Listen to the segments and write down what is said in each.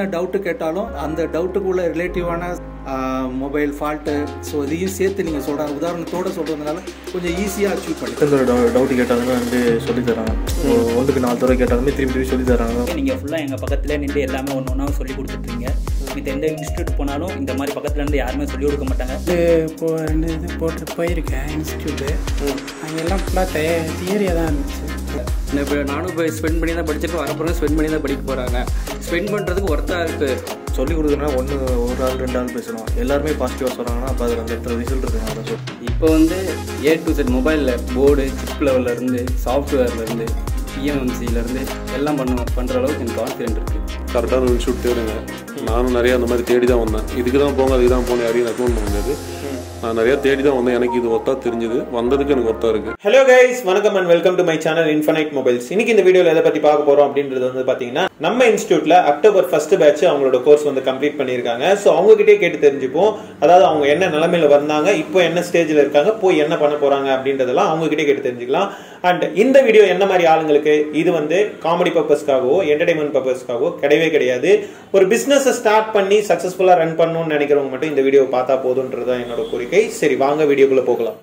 என்ன டவுட்டு கேட்டாலும் அந்த டவுட்டுக்குள்ள ரிலேட்டிவான மொபைல் ஃபால்ட்டு ஸோ இதையும் சேர்த்து நீங்கள் சொல்கிற உதாரணத்தோட சொல்கிறதுனால கொஞ்சம் ஈஸியாக அச்சீவ் பண்ணி எந்த ஒரு டவுட் கேட்டாலுமே வந்து சொல்லி தராங்க ஸோ ஒன்றுக்கு நாலு தடவை கேட்டாலுமே திரும்பி திரும்பி சொல்லி தராங்க நீங்கள் ஃபுல்லாக எங்கள் பக்கத்தில் நின்று எல்லாமே ஒன்று ஒன்றா சொல்லி கொடுத்துட்றீங்க மித்த எந்த இன்ஸ்டியூட் போனாலும் இந்த மாதிரி பக்கத்துல இருந்து யாருமே சொல்லிக் கொடுக்க மாட்டாங்க இது இப்போ ரெண்டு இது போட்டு போயிருக்கேன் இன்ஸ்டியூட்டு அங்கெல்லாம் ஃபுல்லாக தே தியரியாக தான் இருந்துச்சு இப்போ நானும் இப்போ ஸ்பெண்ட் பண்ணி தான் படிச்சுட்டு வரப்போகிறேன் ஸ்பெண்ட் பண்ணி தான் படிக்க போகிறாங்க ஸ்பெண்ட் பண்ணுறதுக்கு ஒர்த்தாக இருக்குது சொல்லி கொடுக்குறதுனா ஒன்று ஒரு ஆள் ரெண்டு ஆள் பேசலாம் எல்லாருமே பாசிட்டிவாக சொல்கிறாங்கன்னா அப்போ அதில் அந்த இடத்துல ரிசல்ட் இருக்குங்க அதான் சொல்லி இப்போ வந்து ஏ டு செட் மொபைலில் போர்டு சிப் லெவல்லேருந்து சாஃப்ட்வேர்லேருந்து இஎம்எம்சிலேருந்து எல்லாம் பண்ண பண்ணுற அளவுக்கு எனக்கு கான்ஃபிடென்ட் இருக்குது கரெக்டான இன்ஸ்டியூட் தேடுங்க நானும் நிறைய அந்த மாதிரி தேடி தான் வந்தேன் இதுக்கு தான் போங்க அதுக்கு தான் போங்க யாரையும் ரெக்கமெண்ட் பண்ண முடியாது நான் நிறைய தேடி தான் வந்தேன் எனக்கு இது ஒர்த்தாக தெரிஞ்சது வந்ததுக்கு எனக்கு ஒர்த்தாக இருக்குது ஹலோ கைஸ் வணக்கம் and welcome to my channel infinite mobiles இன்னைக்கு இந்த வீடியோல எதை பத்தி பார்க்க போறோம் அப்படின்றது வந்து பாத்தீங்கன்னா நம்ம இன்ஸ்டியூட்ல அக்டோபர் ஃபர்ஸ்ட் பேட்ச் அவங்களோட கோர்ஸ் வந்து கம்ப்ளீட் பண்ணியிருக்காங்க ஸோ அவங்க கிட்டே கேட்டு தெரிஞ்சுப்போம் அதாவது அவங்க என்ன நிலைமையில வந்தாங்க இப்போ என்ன ஸ்டேஜ்ல இருக்காங்க போய் என்ன பண்ண போறாங்க அப்படின்றதெல்லாம் அவங்க கிட்டே கேட்டு தெரிஞ்சுக்கலாம் அண்ட் இந்த வீடியோ என்ன மாதிரி ஆளுங்களுக்கு இது வந்து காமெடி பர்பஸ்க்காகவோ என்டர்டைன்மெண்ட் பர்பஸ்க்காகவோ கிடையவே கிடையாது ஒரு பிசினஸ் ஸ்டார்ட் பண்ணி சக்சஸ்ஃபுல்லா ரன் பண்ணணும்னு நினைக்கிறவங்க மட்டும் இந்த வீடியோ பார்த்தா போதுன்றது தான் என்னோட கோரிக்கை சரி வாங்க வீடியோக்குள்ள போகலாம்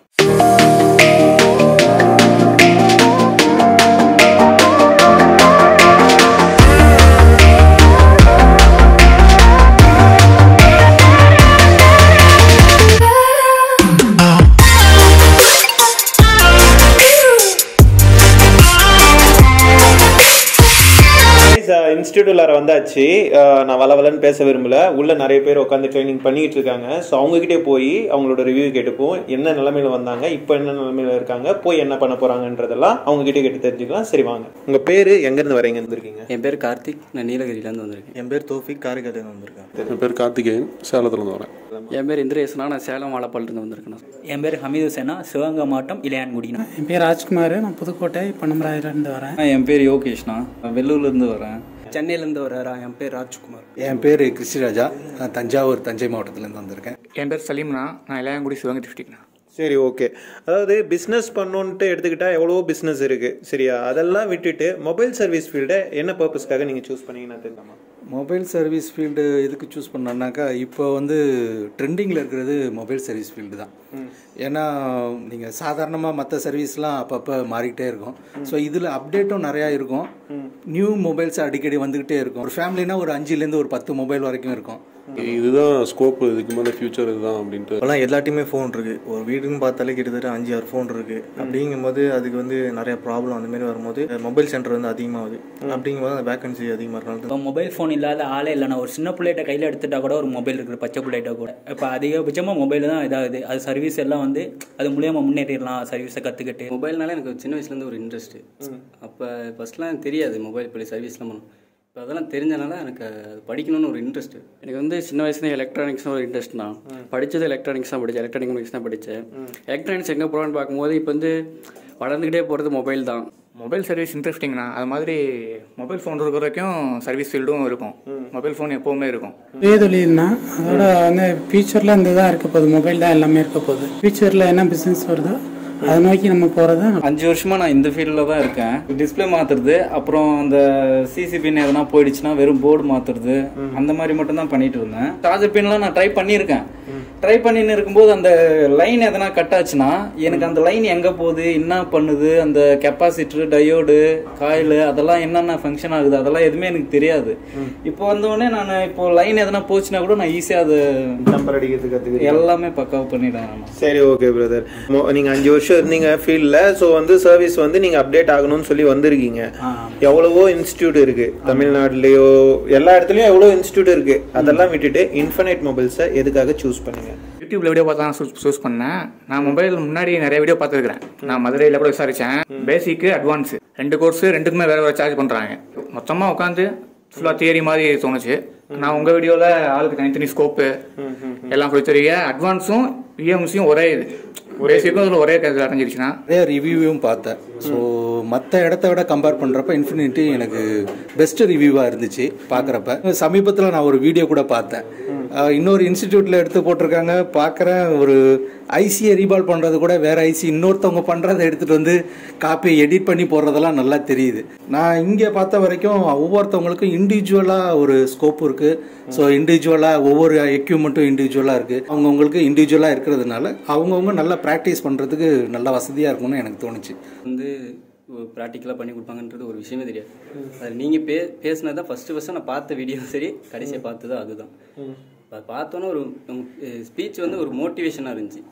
இன்ஸ்டியூட் உள்ளார வந்தாச்சு அஹ் நான் வளவலன்னு பேச விரும்பல உள்ள நிறைய பேர் உட்காந்து ட்ரைனிங் பண்ணிட்டு இருக்காங்க ஸோ அவங்ககிட்டே போய் அவங்களோட ரிவ்யூ கேட்டுப்போம் என்ன நிலைமையில வந்தாங்க இப்போ என்ன நிலைமையில இருக்காங்க போய் என்ன பண்ண போறாங்கன்றதெல்லாம் அவங்க கிட்டே கேட்டு தெரிஞ்சுக்கலாம் சரி வாங்க உங்க பேரு எங்க இருந்து வரீங்க இருந்திருக்கீங்க என் பேர் கார்த்திக் நான் நீலகிரியிலேருந்து வந்திருக்கேன் என் பேர் தோஃபிக் காரைக்காலேருந்து வந்திருக்கேன் என் பேர் கார்த்திகேயன் சேலத்துலேருந்து வரேன் என் பேர் இந்திரேசனா நான் சேலம் வாழப்பாலிருந்து வந்திருக்கேன் என் பேர் ஹமீது சேனா சிவகங்கை மாவட்டம் இளையான்குடினா என் பேர் ராஜ்குமார் நான் புதுக்கோட்டை பொன்னமராயிலிருந்து வரேன் என் பேர் யோகேஷ்ணா நான் வெள்ளூர்லேருந்து வரேன் சென்னையிலேருந்து வர்றாரா என் பேர் ராஜ்குமார் என் பேர் கிருஷ்ணராஜா நான் தஞ்சாவூர் தஞ்சை மாவட்டத்துலேருந்து வந்திருக்கேன் என் பேர் சலீம்னா நான் இளையாங்குடி சிவகங்கை டிஸ்ட்ரிக்ட்ண்ணா சரி ஓகே அதாவது பிஸ்னஸ் பண்ணணுன்ட்டு எடுத்துக்கிட்டா எவ்வளவோ பிஸ்னஸ் இருக்கு சரியா அதெல்லாம் விட்டுட்டு மொபைல் சர்வீஸ் ஃபீல்டை என்ன பர்பஸ்க்காக நீங்க சூஸ் பண்ணீங்கன்னு தெரியுமா மொபைல் சர்வீஸ் ஃபீல்டு எதுக்கு சூஸ் பண்ணேன்னாக்கா இப்போ வந்து ட்ரெண்டிங்கில் இருக்கிறது மொபைல் சர்வீஸ் ஃபீல்டு தான் ஏன்னா நீங்கள் சாதாரணமாக மற்ற சர்வீஸ்லாம் அப்பப்போ மாறிக்கிட்டே இருக்கும் ஸோ இதில் அப்டேட்டும் நிறையா இருக்கும் நியூ மொபைல்ஸ் அடிக்கடி வந்துக்கிட்டே இருக்கும் ஒரு ஃபேமிலினா ஒரு அஞ்சுலேருந்து ஒரு பத்து மொபைல் வரைக்கும் இருக்கும் இதுதான் ஸ்கோப் இதுக்கு மேலே ஃபியூச்சர் இதுதான் அப்படின்ட்டு இப்போலாம் எல்லாத்தையுமே ஃபோன் இருக்குது ஒரு வீடுன்னு பார்த்தாலே கிட்டத்தட்ட அஞ்சு ஆறு ஃபோன் இருக்குது அப்படிங்கும்போது அதுக்கு வந்து நிறைய ப்ராப்ளம் அந்த மாதிரி வரும்போது மொபைல் சென்டர் வந்து அதிகமாகுது அப்படிங்கும்போது அந்த வேகன்சி அதிகமாக இருக்கனால இப்போ மொபைல் ஃபோன் இல்லாத ஆளே இல்லைனா ஒரு சின்ன பிள்ளைகிட்ட கையில் எடுத்துட்டா கூட ஒரு மொபைல் இருக்குது பச்சை பிள்ளைகிட்ட கூட இப்போ அதிகபட்சமாக மொபைல் தான் இதாகுது அது சர்வீஸ் எல்லாம் வந்து அது மூலியமாக முன்னேறிடலாம் சர்வீஸை கற்றுக்கிட்டு மொபைல்னால எனக்கு சின்ன வயசுலேருந்து ஒரு இன்ட்ரெஸ்ட்டு அப்போ ஃபஸ்ட்லாம் எனக்கு தெரியாது மொபைல் இப்படி சர்வீஸ்லாம் பண்ணணும் இப்போ அதெல்லாம் தெரிஞ்சனால எனக்கு அது படிக்கணும்னு ஒரு இன்ட்ரெஸ்ட் எனக்கு வந்து சின்ன வயசுலேயே எலக்ட்ரானிக்ஸ்னு ஒரு இன்ட்ரெஸ்ட் தான் படித்தது எலக்ட்ரானிக்ஸ் தான் படித்தேன் எலக்ட்ரானிக்ஸ் தான் படித்தேன் எலக்ட்ரானிக்ஸ் எங்கே போகிறான்னு பார்க்கும்போது இப்போ வந்து வளர்ந்துக்கிட்டே போகிறது மொபைல் தான் மொபைல் சர்வீஸ் இன்ட்ரெஸ்டிங்ண்ணா அது மாதிரி மொபைல் ஃபோன் இருக்கிற வரைக்கும் சர்வீஸ் ஃபீல்டும் இருக்கும் மொபைல் ஃபோன் எப்போவுமே இருக்கும் இதே தொழில்னா அதோட வந்து ஃபியூச்சரில் இந்த தான் இருக்க போகுது மொபைல் தான் எல்லாமே இருக்க போகுது ஃபியூச்சரில் என்ன பிஸ்னஸ் வருதோ அதை நோக்கி நம்ம போகிறது அஞ்சு வருஷமா நான் இந்த ஃபீல்டில் தான் இருக்கேன் டிஸ்பிளே மாத்துறது அப்புறம் அந்த சிசி பின் எதனா போயிடுச்சுன்னா வெறும் போர்டு மாத்துறது அந்த மாதிரி மட்டும் தான் பண்ணிட்டு இருந்தேன் சார்ஜர் பின்லாம் நான் ட்ரை பண்ணியிருக்கேன் ட்ரை பண்ணின்னு இருக்கும்போது அந்த லைன் எதனா கட் ஆச்சுன்னா எனக்கு அந்த லைன் எங்க போகுது என்ன பண்ணுது அந்த கெப்பாசிட்டர் டயோடு காயில் அதெல்லாம் என்னென்ன ஃபங்க்ஷன் ஆகுது அதெல்லாம் எதுவுமே எனக்கு தெரியாது இப்போ வந்தோடனே நான் இப்போ லைன் எதனா போச்சுன்னா கூட நான் ஈஸியாக அது நம்பர் அடிக்கிறதுக்கு கற்றுக்கிறீங்க எல்லாமே பக்காவாக பண்ணிடுவேன் நான் சரி ஓகே பிரதர் நீங்க அஞ்சு வருஷம் இருந்தீங்க ஃபீல்ட்ல ஸோ வந்து சர்வீஸ் வந்து நீங்க அப்டேட் ஆகணும்னு சொல்லி வந்திருக்கீங்க எவ்வளவோ இன்ஸ்டியூட் இருக்கு தமிழ்நாட்டுலயோ எல்லா இடத்துலயும் எவ்வளோ இன்ஸ்டியூட் இருக்கு அதெல்லாம் விட்டுட்டு இன்ஃபனைட் மொபைல்ஸை எதுக்காக சூஸ் பண்ணீங்க யூடியூப்ல வீடியோ பார்த்து தான் சூஸ் சூஸ் பண்ணேன் நான் மொபைல் முன்னாடி நிறைய வீடியோ பார்த்துருக்கிறேன் நான் மதுரையில் கூட விசாரித்தேன் பேசிக்கு அட்வான்ஸ் ரெண்டு கோர்ஸ் ரெண்டுக்குமே வேற வேற சார்ஜ் பண்ணுறாங்க மொத்தமாக உட்காந்து ஃபுல்லாக தியரி மாதிரி தோணுச்சு நான் உங்கள் வீடியோவில் ஆளுக்கு தனித்தனி ஸ்கோப்பு எல்லாம் சொல்லி தெரிய அட்வான்ஸும் இஎம்சியும் ஒரே இது பேசிக்கும் இதில் ஒரே கதை அடைஞ்சிருச்சுன்னா நிறைய ரிவ்யூவும் பார்த்தேன் ஸோ மற்ற இடத்த விட கம்பேர் பண்ணுறப்ப இன்ஃபினிட்டி எனக்கு பெஸ்ட் ரிவ்யூவாக இருந்துச்சு பார்க்குறப்ப சமீபத்தில் நான் ஒரு வீடியோ கூட பார்த்தேன் அஹ், இன்னொரு இன்ஸ்டிடியூட்டில் எடுத்து போட்டிருக்காங்க பார்க்குறேன் ஒரு ஐசியை ரீபால் பண்ணுறது கூட வேற ஐசி இன்னொருத்தவங்க பண்ணுறதை எடுத்துகிட்டு வந்து காப்பி எடிட் பண்ணி போடுறதெல்லாம் நல்லா தெரியுது நான் இங்கே பார்த்த வரைக்கும் ஒவ்வொருத்தவங்களுக்கும் இண்டிவிஜுவலாக ஒரு ஸ்கோப் இருக்குது ஸோ இண்டிவிஜுவலாக ஒவ்வொரு எக்யூப்மெண்ட்டும் இண்டிவிஜுவலாக இருக்குது அவங்கவுங்களுக்கு இண்டிவிஜுவலாக இருக்கிறதுனால அவங்கவுங்க நல்லா ப்ராக்டிஸ் பண்ணுறதுக்கு நல்ல வசதியாக இருக்கும்னு எனக்கு தோணுச்சு வந்து ப்ராக்டிக்கலாக பண்ணி கொடுப்பாங்கன்றது ஒரு விஷயமே தெரியாது அது நீங்கள் பே பேசினது தான் ஃபஸ்ட்டு ஃபஸ்ட்டு நான் பார்த்த வீடியோ சரி கடைசியாக பார்த்தது அதுதான் அது பார்த்தோன்னே ஒரு ஸ்பீச் வந்து ஒரு மோட்டிவேஷனாக இருந்துச்சு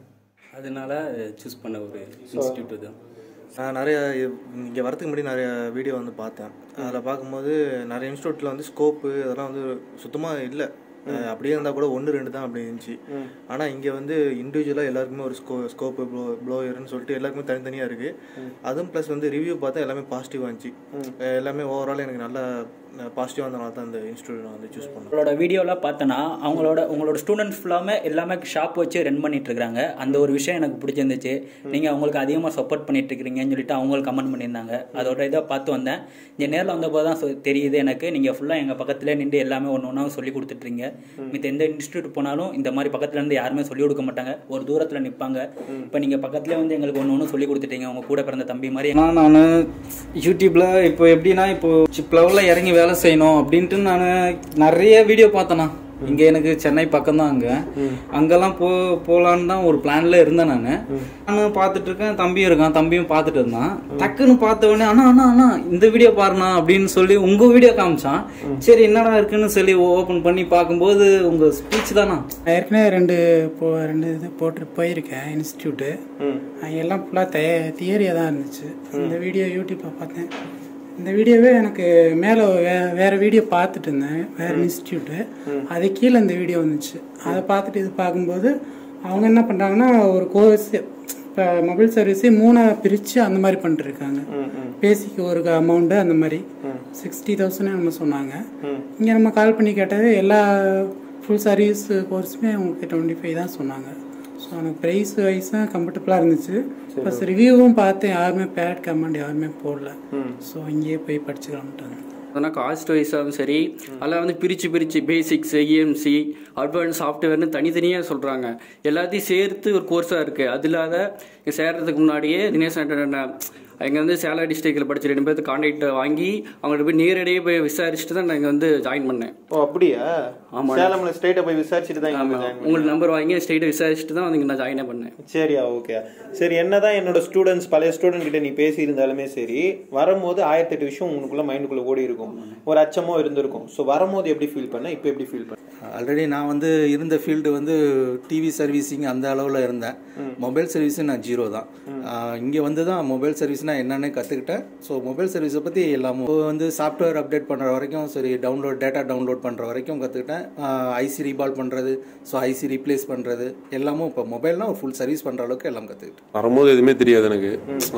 அதனால சூஸ் பண்ண ஒரு இன்ஸ்டியூட் தான் நான் நிறைய இங்கே வரதுக்கு முன்னாடி நிறைய வீடியோ வந்து பார்த்தேன் அதில் பார்க்கும்போது நிறைய இன்ஸ்டியூட்டில் வந்து ஸ்கோப்பு அதெல்லாம் வந்து சுத்தமாக இல்லை அஹ் அப்படியே இருந்தால் கூட ஒன்று ரெண்டு தான் அப்படி இருந்துச்சு ஆனால் இங்கே வந்து இண்டிவிஜுவலாக எல்லாருக்குமே ஒரு ஸ்கோ ஸ்கோப்பு ப்ளோ ப்ளோயர்னு சொல்லிட்டு எல்லாருக்குமே தனித்தனியாக இருக்குது அதுவும் ப்ளஸ் வந்து ரிவ்யூ பார்த்தா எல்லாமே பாசிட்டிவாக இருந்துச்சு அஹ் எல்லாமே ஓவரால் எனக்கு நல்லா பாசிட்டிவாக இருந்தனால தான் இந்த இன்ஸ்டியூட் நான் வந்து சூஸ் பண்ணேன் உங்களோட வீடியோலாம் பார்த்தோன்னா அவங்களோட உங்களோட ஸ்டூடெண்ட்ஸ் ஃபுல்லாமே எல்லாமே ஷாப் வச்சு ரன் பண்ணிட்டு இருக்காங்க அந்த ஒரு விஷயம் எனக்கு பிடிச்சிருந்துச்சு நீங்கள் அவங்களுக்கு அதிகமாக சப்போர்ட் பண்ணிட்டு இருக்கிறீங்கன்னு சொல்லிட்டு அவங்களுக்கு கமெண்ட் பண்ணியிருந்தாங்க அதோட இதை பார்த்து வந்தேன் இங்கே நேரில் வந்தபோது தான் சொ- தெரியுது எனக்கு நீங்கள் ஃபுல்லாக எங்கள் பக்கத்துலேயே நின்று எல்லாமே ஒன்று ஒன்றா சொல்லி கொடுத்துட்றீங்க மித்த எந்த இன்ஸ்டியூட் போனாலும் இந்த மாதிரி பக்கத்துல இருந்து யாருமே சொல்லிக் கொடுக்க மாட்டாங்க ஒரு தூரத்தில் நிற்பாங்க இப்போ நீங்கள் பக்கத்துலேயே வந்து எங்களுக்கு ஒன்று ஒன்று சொல்லி கொடுத்துட்டீங்க உங்க கூட பிறந்த தம்பி மாதிரி ஏன்னா நான் யூடியூப்ல இப்போ எப்படின்னா இப்போ சிப் லெவலில் இறங்கி வேலை செய்யணும் அப்படின்ட்டு நான் நிறைய வீடியோ பார்த்தேண்ணா இங்க எனக்கு சென்னை பக்கம் தான் அங்க அங்கெல்லாம் போ போலான்னு தான் ஒரு பிளான்ல இருந்தேன் நான் நானும் பார்த்துட்டு இருக்கேன் தம்பியும் இருக்கான் தம்பியும் பார்த்துட்டு இருந்தான் டக்குன்னு பார்த்த உடனே அண்ணா அண்ணா அண்ணா இந்த வீடியோ பாருண்ணா அப்படின்னு சொல்லி உங்க வீடியோ காமிச்சான் சரி என்னடா இருக்குன்னு சொல்லி ஓபன் பண்ணி பார்க்கும்போது உங்க ஸ்பீச் தானா நான் ஏற்கனவே ரெண்டு போ ரெண்டு இது போட்டு போயிருக்கேன் இன்ஸ்டியூட்டு அங்கே எல்லாம் ஃபுல்லாக தய தியரியாக தான் இருந்துச்சு இந்த வீடியோ யூடியூப்பில் பார்த்தேன் இந்த வீடியோவே எனக்கு மேலே வே வேறு வீடியோ பார்த்துட்டு இருந்தேன் வேறு இன்ஸ்டியூட்டு அது கீழே இந்த வீடியோ வந்துச்சு அதை பார்த்துட்டு இது பார்க்கும்போது அவங்க என்ன பண்ணுறாங்கன்னா ஒரு கோர்ஸ் இப்போ மொபைல் சர்வீஸே மூணாக பிரித்து அந்த மாதிரி பண்ணிட்டுருக்காங்க பேசிக் ஒரு அமௌண்ட்டு அந்த மாதிரி சிக்ஸ்டி தௌசண்ட் நம்ம சொன்னாங்க இங்கே நம்ம கால் பண்ணி கேட்டது எல்லா ஃபுல் சர்வீஸ் கோர்ஸுமே உங்களுக்கு டுவெண்ட்டி ஃபைவ் தான் சொன்னாங்க ஸோ எனக்கு ப்ரைஸ் வைஸும் கம்ஃபர்டபுளாக இருந்துச்சு ப்ளஸ் ரிவ்யூவும் பார்த்தேன் யாருமே பேட் கமெண்ட் யாருமே போடல ஸோ இங்கேயே போய் படிச்சுக்கலாம்ட்டாங்க அதனால் காஸ்ட் வைஸாகவும் சரி அதில் வந்து பிரித்து பிரித்து பேசிக்ஸ் இஎம்சி அட்வான்ஸ் சாஃப்ட்வேர்னு தனித்தனியாக சொல்கிறாங்க எல்லாத்தையும் சேர்த்து ஒரு கோர்ஸாக இருக்குது அது இல்லாத இங்க சேர்றதுக்கு முன்னாடியே தினேஷ் இங்கே வந்து சேலம் டிஸ்ட்ரிக்டில் படிச்ச ரெண்டு பேர்த்து கான்டாக்ட் வாங்கி அவங்கள்ட்ட போய் நேரடியாக போய் விசாரிச்சுட்டு தான் நான் இங்கே வந்து ஜாயின் பண்ணேன் ஓ அப்படியா ஆமா. சேலம்ல ஸ்ட்ரைட்டா போய் விசாரிச்சுட்டு தான் இங்க ஆமாம் join பண்ணீங்க. உங்களுக்கு நம்பர் வாங்கி ஸ்ட்ரெயிட்டாக விசாரிச்சுட்டு தான் வந்து இங்கே நான் ஜாயினே பண்ணேன் சரியா ஓகே சரி என்னதான் என்னோட ஸ்டூடெண்ட்ஸ் பழைய ஸ்டூடெண்ட் கிட்ட நீ பேசி இருந்தாலுமே சரி வரும்போது ஆயிரத்தி எட்டு விஷயம் உனக்குள்ள மைண்டுக்குள்ள ஓடி இருக்கும் ஒரு அச்சமோ இருந்திருக்கும் ஸோ வரும்போது எப்படி ஃபீல் பண்ண இப்போ எப்படி ஃபீல் பண்ண ஆல்ரெடி நான் வந்து இருந்த ஃபீல்டு வந்து டிவி சர்வீசிங் அந்த அளவில் இருந்தேன் மொபைல் சர்வீஸு நான் ஜீரோ தான் இங்கே வந்து தான் மொபைல் சர்வீஸ்னால் என்னன்னு கற்றுக்கிட்டேன் ஸோ மொபைல் சர்வீஸை பற்றி எல்லாமே இப்போ வந்து சாஃப்ட்வேர் அப்டேட் பண்ணுற வரைக்கும் சரி டவுன்லோட் டேட்டா டவுன்லோட் பண்ணுற வரைக்கும் கற்றுக்கிட்டேன் ஐசி ரீபால் பண்ணுறது ஸோ ஐசி ரீப்ளேஸ் பண்ணுறது எல்லாமும் இப்போ மொபைல்னால் ஒரு ஃபுல் சர்வீஸ் பண்ணுற அளவுக்கு எல்லாம் கற்றுக்கிட்டேன் வரும்போது எதுவுமே தெரியாது எனக்கு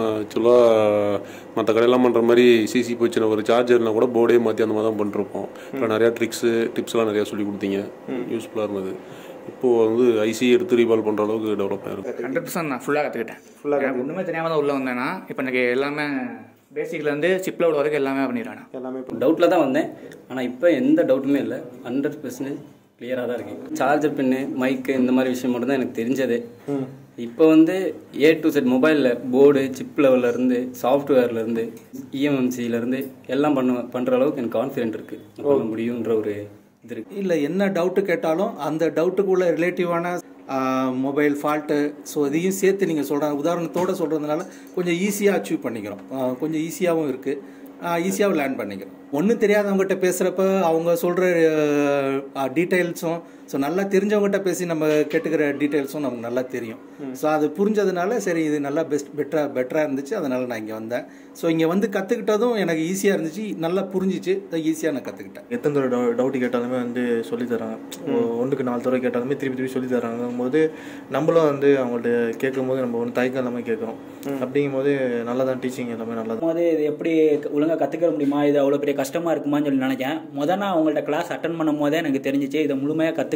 ஆக்சுவலாக மற்ற கடையெல்லாம் பண்ணுற மாதிரி சிசி போச்சுன்னா ஒரு சார்ஜர்னா கூட போர்டே மாற்றி அந்த மாதிரி தான் பண்ணிருப்போம் இப்போ நிறையா ட்ரிக்ஸு டிப்ஸ்லாம் நிறையா சொல்லி கொடுத்தீங்க யூஸ்ஃபுல்லாக இருந்தது இப்போது வந்து ஐசி எடுத்து ரீபால் பண்ணுற அளவுக்கு டெவலப் ஆயிருக்கு ஹண்ட்ரட் பர்சன்ட் நான் ஃபுல்லாக கற்றுக்கிட்டேன் எனக்கு ஒன்றுமே தெரியாமல் தான் உள்ளே வந்தேன்னா இப்போ எனக்கு எல்லாமே பேசிக்லேருந்து சிப் லெவல் வரைக்கும் எல்லாமே பண்ணிடுவேன் நான். எல்லாமே டவுட்டில் தான் வந்தேன் ஆனால் இப்போ எந்த டவுட்டுமே இல்லை ஹண்ட்ரட் பர்சன்டேஜ் கிளியராக தான் இருக்கு சார்ஜர் பின்னு மைக்கு இந்த மாதிரி விஷயம் மட்டும் தான் எனக்கு தெரிஞ்சது இப்போ வந்து ஏ டு செட் மொபைலில் போர்டு சிப் லெவல்லேருந்து சாஃப்ட்வேர்லேருந்து இஎம்எம்சிலேருந்து எல்லாம் பண்ண பண்ணுற அளவுக்கு எனக்கு கான்ஃபிடென்ட் இருக்குது பண்ண முடியுன்ற ஒரு இது இருக்குது இல்லை என்ன டவுட்டு கேட்டாலும் அந்த டவுட்டுக்குள்ள ரிலேட்டிவான மொபைல் ஃபால்ட்டு ஸோ இதையும் சேர்த்து நீங்கள் சொல்கிற உதாரணத்தோடு சொல்கிறதுனால கொஞ்சம் ஈஸியாக அச்சீவ் பண்ணிக்கிறோம் ஆ, கொஞ்சம் ஈஸியாகவும் இருக்குது ஈஸியாகவும் லேர்ன் பண்ணிக்கிறோம் ஒன்றும் தெரியாதவங்ககிட்ட பேசுகிறப்ப அவங்க சொல்கிற டீட்டெயில்ஸும் ஸோ நல்லா தெரிஞ்சவங்ககிட்ட பேசி நம்ம கேட்டுக்கிற டீட்டெயில்ஸும் நமக்கு நல்லா தெரியும் ஸோ அது புரிஞ்சதுனால சரி இது நல்லா பெஸ்ட் பெட்டராக பெட்டராக இருந்துச்சு அதனால் நான் இங்கே வந்தேன் ஸோ இங்கே வந்து கற்றுக்கிட்டதும் எனக்கு ஈஸியாக இருந்துச்சு நல்லா புரிஞ்சிச்சு ஈஸியாக நான் கற்றுக்கிட்டேன் எத்தனை தடவை டவு டவுட்டு கேட்டாலுமே வந்து சொல்லித் தராங்க ஒ- ஒன்றுக்கு நாலு தடவை கேட்டாலுமே திருப்பி திருப்பி சொல்லி தராங்கும் போது நம்மளும் வந்து அவங்கள்ட்ட கேட்கும்போது நம்ம ஒன்று தயக்கம் இல்லாமல் கேட்குறோம் அப்படிங்கும்போது நல்லா தான் டீச்சிங் எல்லாமே நல்லா தான் போது இது எப்படி ஒழுங்காக கற்றுக்க முடியுமா இது அவ்வளோ பெரிய கஷ்டமாக இருக்குமான்னு சொல்லி நினைச்சேன் முத நான் அவங்கள்ட்ட கிளாஸ் அட்டன் பண்ணும் போதே எனக்கு தெரிஞ்சிச்சு இதை முழுமையாக கற்றுக்க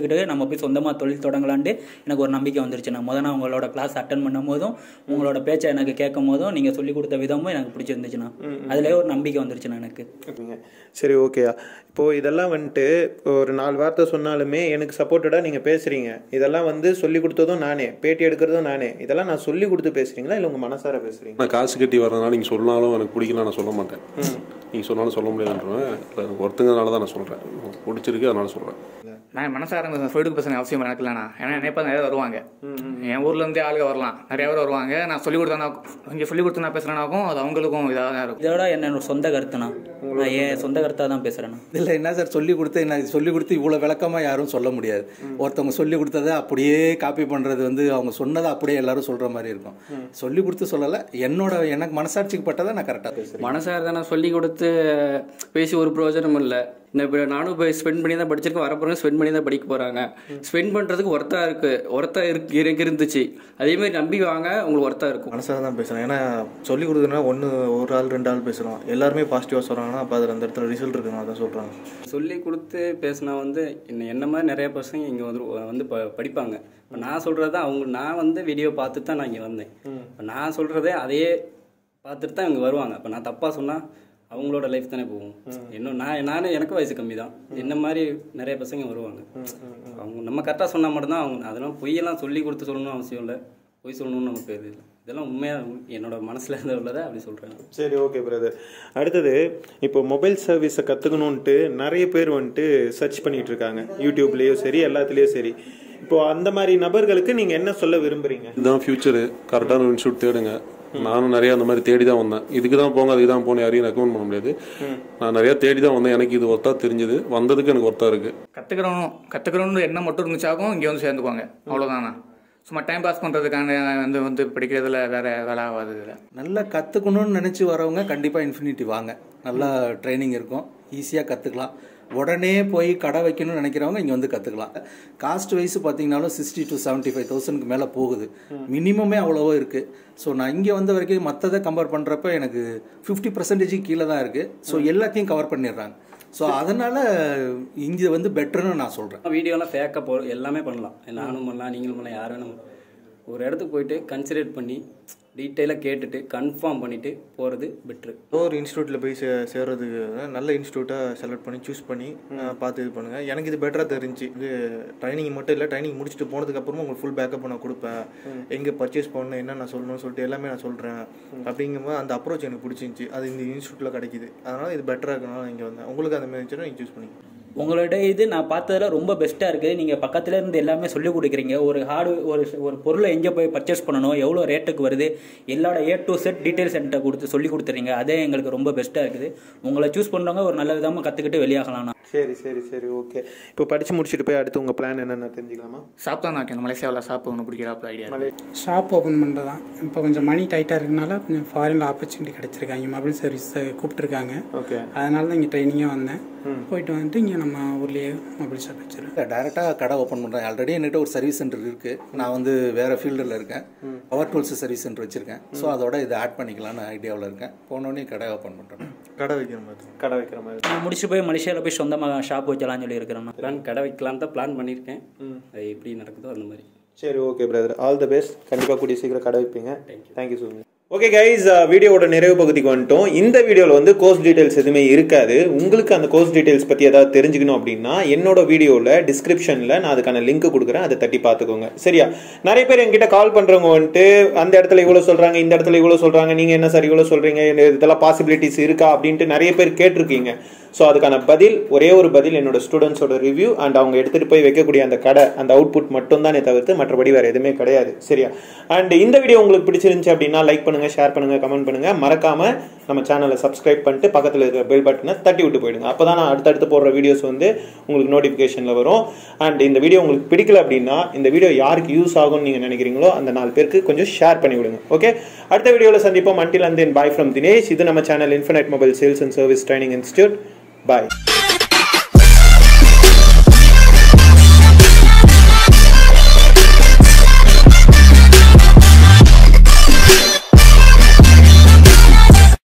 கற்றுக்கிட்டு நம்ம போய் சொந்தமாக தொழில் தொடங்கலான்ட்டு எனக்கு ஒரு நம்பிக்கை வந்துருச்சு நான் முதல்ல உங்களோட கிளாஸ் அட்டன் பண்ணும் போதும் உங்களோட பேச்சை எனக்கு கேட்கும் போதும் நீங்கள் சொல்லி கொடுத்த விதமும் எனக்கு பிடிச்சிருந்துச்சுண்ணா அதிலே ஒரு நம்பிக்கை வந்துருச்சுண்ணா எனக்கு ஓகேங்க சரி ஓகேயா இப்போது இதெல்லாம் வந்துட்டு ஒரு நாலு வார்த்தை சொன்னாலுமே எனக்கு சப்போர்ட்டடாக நீங்கள் பேசுகிறீங்க இதெல்லாம் வந்து சொல்லி கொடுத்ததும் நானே பேட்டி எடுக்கிறதும் நானே இதெல்லாம் நான் சொல்லி கொடுத்து பேசுகிறீங்களா இல்லை உங்கள் மனசார பேசுகிறீங்க நான் காசு கட்டி வரதுனால நீங்கள் சொன்னாலும் எனக்கு பிடிக்கல நான் சொல்ல மாட்டேன் நீங்கள் சொன்னாலும் சொல்ல முடியாதுன்றேன் இல்லை எனக்கு ஒருத்தங்கனால தான் நான் சொல்கிறேன் பிடிச்சிருக்கு அதனால சொல்கிறேன் நான் மனசார சொல்லிட்டு பேசுன அவசியம் எனக்கு இல்லைண்ணா ஏன்னா என்னைப்பா நிறைய வருவாங்க என் ஊர்ல இருந்தே ஆளுங்க வரலாம் நிறைய பேர் வருவாங்க நான் சொல்லி கொடுத்தா இங்கே சொல்லி கொடுத்து நான் பேசுறேனாக்கும் அது அவங்களுக்கும் இதாக தான் இருக்கும் இதோட என்னோட சொந்த கருத்துண்ணா நான் என் சொந்த கருத்தாக தான் பேசுகிறேண்ணா இதில் என்ன சார் சொல்லி கொடுத்து என்ன சொல்லி கொடுத்து இவ்வளோ விளக்கமாக யாரும் சொல்ல முடியாது ஒருத்தவங்க சொல்லி கொடுத்ததை அப்படியே காப்பி பண்ணுறது வந்து அவங்க சொன்னதை அப்படியே எல்லாரும் சொல்கிற மாதிரி இருக்கும் சொல்லி கொடுத்து சொல்லலை என்னோட எனக்கு மனசாட்சிக்கு பட்டதை நான் கரெக்டாக பேசுகிறேன் மனசார தானே சொல்லி கொடுத்து பேசி ஒரு பிரயோஜனமும் இல்லை இந்த இப்போ நானும் இப்போ ஸ்பெண்ட் பண்ணி தான் படிச்சிருக்கேன் வரப்போகிறவங்க ஸ்பெண்ட் பண்ணி தான் படிக்க போகிறாங்க ஸ்பெண்ட் பண்ணுறதுக்கு ஒர்த்தாக இருக்குது ஒர்த்தாக இருக்கு இருக்கு இருந்துச்சு அதே மாதிரி நம்பி வாங்க உங்களுக்கு ஒர்த்தாக இருக்கும் மனசார தான் பேசுகிறேன் ஏன்னா சொல்லி கொடுக்குறதுனா ஒன்று ஒரு ஆள் ரெண்டு ஆள் பேசுகிறோம் எல்லாருமே பாசிட்டிவாக சொல்கிறாங்கன்னா அப்போ அதில் அந்த இடத்துல ரிசல்ட் இருக்குன்னு அதான் சொல்கிறாங்க சொல்லி கொடுத்து பேசினா வந்து என்ன என்ன மாதிரி நிறைய பசங்க இங்கே வந்து வந்து ப படிப்பாங்க இப்போ நான் சொல்கிறது அவங்க நான் வந்து வீடியோ பார்த்துட்டு தான் நான் இங்கே வந்தேன் இப்போ நான் சொல்கிறதே அதையே பார்த்துட்டு தான் இங்கே வருவாங்க இப்போ நான் தப்பாக சொன்னால் அவங்களோட லைஃப் தானே போகும் இன்னும் நான் நானே எனக்கு வயசு கம்மி தான் என்ன மாதிரி நிறைய பசங்க வருவாங்க அவங்க நம்ம கரெக்டாக சொன்னால் மட்டும்தான் அவங்க அதெல்லாம் பொய்யெல்லாம் சொல்லி கொடுத்து சொல்லணும்னு அவசியம் இல்லை பொய் சொல்லணும்னு நமக்கு இது இல்லை இதெல்லாம் உண்மையாக என்னோட மனசில் இருந்து உள்ளதை அப்படி சொல்கிறேன் சரி ஓகே பிரதர் அடுத்தது இப்போ மொபைல் சர்வீஸை கற்றுக்கணுன்ட்டு நிறைய பேர் வந்துட்டு சர்ச் பண்ணிட்டு இருக்காங்க யூடியூப்லேயும் சரி எல்லாத்துலேயும் சரி இப்போ அந்த மாதிரி நபர்களுக்கு நீங்கள் என்ன சொல்ல விரும்புறீங்க இதுதான் ஃபியூச்சரு கரெக்டான இன்ஸ்டியூட் தேடுங்க நானும் நிறைய அந்த மாதிரி தேடி தான் வந்தேன் இதுக்கு தான் போங்க அதுக்கு தான் போன யாரையும் ரெக்கமெண்ட் பண்ண முடியாது நான் நிறைய தேடி தான் வந்தேன் எனக்கு இது ஒர்த்தா தெரிஞ்சது வந்ததுக்கு எனக்கு ஒர்த்தா இருக்கு கற்றுக்கிறோம் கற்றுக்கிறோன்னு எண்ணம் மட்டும் இருந்துச்சாக்கும் இங்கே வந்து சேர்ந்துக்குவாங்க அவ்வளோதாண்ணா சும்மா டைம் பாஸ் பண்ணுறதுக்கான வந்து வந்து படிக்கிறதுல வேற வேலை ஆகாது இதில் நல்லா கற்றுக்கணும்னு நினச்சி வரவங்க கண்டிப்பாக இன்ஃபினிட்டி வாங்க நல்லா ட்ரைனிங் இருக்கும் ஈஸியாக கற்றுக்கலாம் உடனே போய் கடை வைக்கணும்னு நினைக்கிறவங்க இங்கே வந்து கற்றுக்கலாம் காஸ்ட் வைஸ் பார்த்தீங்கன்னாலும் சிக்ஸ்டி டு செவன்ட்டி ஃபைவ் தௌசண்ட்க்கு மேலே போகுது மினிமமே அவ்வளவோ இருக்குது ஸோ நான் இங்கே வந்த வரைக்கும் மற்றதை கம்பேர் பண்ணுறப்ப எனக்கு ஃபிஃப்டி பர்சன்டேஜ் கீழே தான் இருக்குது ஸோ எல்லாத்தையும் கவர் பண்ணிடுறாங்க ஸோ அதனால் இங்கே வந்து பெட்டர்னு நான் சொல்கிறேன் வீடியோலாம் ஃபேக்காக போ எல்லாமே பண்ணலாம் நானும் பண்ணலாம் நீங்களும் பண்ணலாம் யார் வேணும் ஒரு இடத்துக்கு போயிட்டு கன்சிடர் பண்ணி டீட்டெயிலாக கேட்டுட்டு கன்ஃபார்ம் பண்ணிவிட்டு போகிறது பெட்ரு ஏதோ ஒரு இன்ஸ்டியூட்டில் போய் சே சேர்றதுக்கு நல்ல இன்ஸ்டியூட்டாக செலக்ட் பண்ணி சூஸ் பண்ணி அஹ், பார்த்து இது பண்ணுங்கள் எனக்கு இது பெட்டராக தெரிஞ்சு இது ட்ரைனிங் மட்டும் இல்லை ட்ரைனிங் முடிச்சுட்டு போனதுக்கப்புறமா உங்களுக்கு ஃபுல் பேக்கப் நான் கொடுப்பேன் எங்கே பர்ச்சேஸ் பண்ணணும் என்ன நான் சொல்லணும்னு சொல்லிட்டு எல்லாமே நான் சொல்கிறேன் அப்படிங்கும்போது அந்த அப்ரோச் எனக்கு பிடிச்சிருந்துச்சி அது இந்த இன்ஸ்டியூட்டில் கிடைக்குது அதனால் இது பெட்டராக இருக்கனால இங்கே வந்தேன் உங்களுக்கு அந்த மாதிரி இருந்துச்சுன்னா நீங்கள் சூஸ் பண்ணிக்கலாம் உங்களோட இது நான் பார்த்ததுல ரொம்ப பெஸ்ட்டாக இருக்குது நீங்கள் பக்கத்துல இருந்து எல்லாமே சொல்லி கொடுக்குறீங்க ஒரு ஹார்டு ஒரு ஒரு பொருளை எங்கே போய் பர்ச்சேஸ் பண்ணணும் எவ்வளோ ரேட்டுக்கு வருது எல்லாரோட ஏ டு செட் டீட்டெயில்ஸ் என்கிட்ட கொடுத்து சொல்லி கொடுத்துறீங்க அதே எங்களுக்கு ரொம்ப பெஸ்ட்டாக இருக்குது உங்களை சூஸ் பண்ணுறவங்க ஒரு நல்ல விதமாக கற்றுக்கிட்டு வெளியாகலாம் சரி சரி சரி ஓகே இப்போ படித்து முடிச்சுட்டு போய் அடுத்து உங்கள் பிளான் என்னென்ன தெரிஞ்சுக்கலாமா ஷாப் தான் நான் மலேசியாவில் ஷாப் ஒன்று பிடிக்கிறாப்புல ஐடியா ஷாப் ஓப்பன் பண்ணுறது தான் இப்போ கொஞ்சம் மணி டைட்டாக இருக்கனால கொஞ்சம் ஃபாரினில் ஆப்பர்ச்சுனிட்டி கிடச்சிருக்காங்க மொபைல் சர்வீஸ் கூப்பிட்டுருக்காங்க ஓகே அதனால தான் இங்கே ட்ரைனிங்காக வந்தேன் போயிட்டு வந்துட்டு இங்கே நம்ம ஊர்லேயே மொபைல் ஷாப் வச்சிருக்கேன் டேரெக்டாக கடை ஓப்பன் பண்ணுறேன் ஆல்ரெடி என்கிட்ட ஒரு சர்வீஸ் சென்டர் இருக்குது நான் வந்து வேறு ஃபீல்டில் இருக்கேன் பவர் டூல்ஸ் சர்வீஸ் சென்டர் வச்சுருக்கேன் ஸோ அதோட இதை ஆட் பண்ணிக்கலாம்னு ஐடியாவில் இருக்கேன் போனோடனே கடை ஓப்பன் பண்ணுறேன் கடை வைக்கிற மாதிரி கடை வைக்கிற மாதிரி நான் முடிச்சு போய் மலேசியாவில் போய் சொந்தமாக ஷாப் வைக்கலாம்னு சொல்லி இருக்கிறேன் பிளான் கடை வைக்கலான்னு தான் பிளான் பண்ணியிருக்கேன் அது எப்படி நடக்குதோ அந்த மாதிரி சரி okay brother all the best கண்டிப்பாக கூடிய சீக்கிரம் கடை வைப்பீங்க thank you so much okay guys வீடியோவோட நிறைவு பகுதிக்கு வந்துட்டோம் இந்த வீடியோவில் வந்து கோர்ஸ் டீடைல்ஸ் எதுவுமே இருக்காது உங்களுக்கு அந்த கோர்ஸ் டீடைல்ஸ் பற்றி ஏதாவது தெரிஞ்சுக்கணும் அப்படின்னா என்னோட வீடியோவில் டிஸ்கிரிப்ஷனில் நான் அதுக்கான லிங்க் கொடுக்குறேன் அதை தட்டி பார்த்துக்கோங்க சரியா நிறைய பேர் என்கிட்ட கால் பண்ணுறவங்க வந்துட்டு அந்த இடத்துல இவ்வளோ சொல்கிறாங்க இந்த இடத்துல இவ்வளோ சொல்கிறாங்க நீங்கள் என்ன சார் இவ்வளோ சொல்கிறீங்க இதெல்லாம் பாசிபிலிட்டிஸ் இருக்கா அப்படின்ட்டு நிறைய பேர் கேட்டிருக்கீங்க ஸோ அதுக்கான பதில் ஒரே ஒரு பதில் என்னோட ஸ்டூடெண்ட்ஸோட ரிவ்யூ அண்ட் அவங்க எடுத்துகிட்டு போய் வைக்கக்கூடிய அந்த கடை அந்த அவுட்புட் மட்டும் தானே தவிர்த்து மற்றபடி வேறு எதுவுமே கிடையாது சரியா அண்ட் இந்த வீடியோ உங்களுக்கு பிடிச்சிருந்துச்சு அப்படின்னா லைக் பண்ணுங்கள் ஷேர் பண்ணுங்கள் கமெண்ட் பண்ணுங்கள் மறக்காமல் நம்ம சேனலை சப்ஸ்கிரைப் பண்ணிட்டு பக்கத்தில் இருக்கிற பெல் பட்டனை தட்டி விட்டு போயிடுங்க அப்போ தான் நான் அடுத்தடுத்து போடுற வீடியோஸ் வந்து உங்களுக்கு நோட்டிஃபிகேஷனில் வரும் அண்ட் இந்த வீடியோ உங்களுக்கு பிடிக்கல அப்படின்னா இந்த வீடியோ யாருக்கு யூஸ் ஆகும்னு நீங்கள் நினைக்கிறீங்களோ அந்த நாலு பேருக்கு கொஞ்சம் ஷேர் பண்ணி விடுங்க ஓகே அடுத்த வீடியோவில் சந்திப்போம் until and then bye from Dinesh இது நம்ம channel infinite mobile sales and service training institute bye